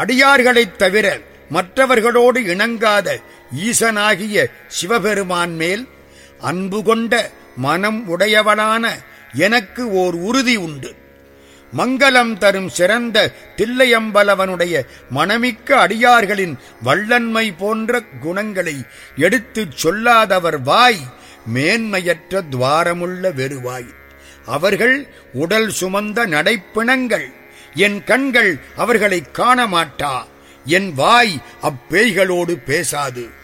அடியார்களைத் தவிர மற்றவர்களோடு இணங்காத ஈசனாகிய சிவபெருமான் மேல் அன்பு கொண்ட மனம் உடையவனான எனக்கு ஓர் உறுதி உண்டு மங்களம் தரும் சிறந்த தில்லையம்பலவனுடைய மணமிக்க அடியார்களின் வள்ளன்மை போன்ற குணங்களை எடுத்துச் சொல்லாதவர் வாய் மேன்மையற்ற துவாரமுள்ள வெறுவாய் அவர்கள் உடல் சுமந்த நடைப்பிணங்கள் என் கண்கள் அவர்களைக் காண மாட்டா என் வாய் அப்பேய்களோடு பேசாது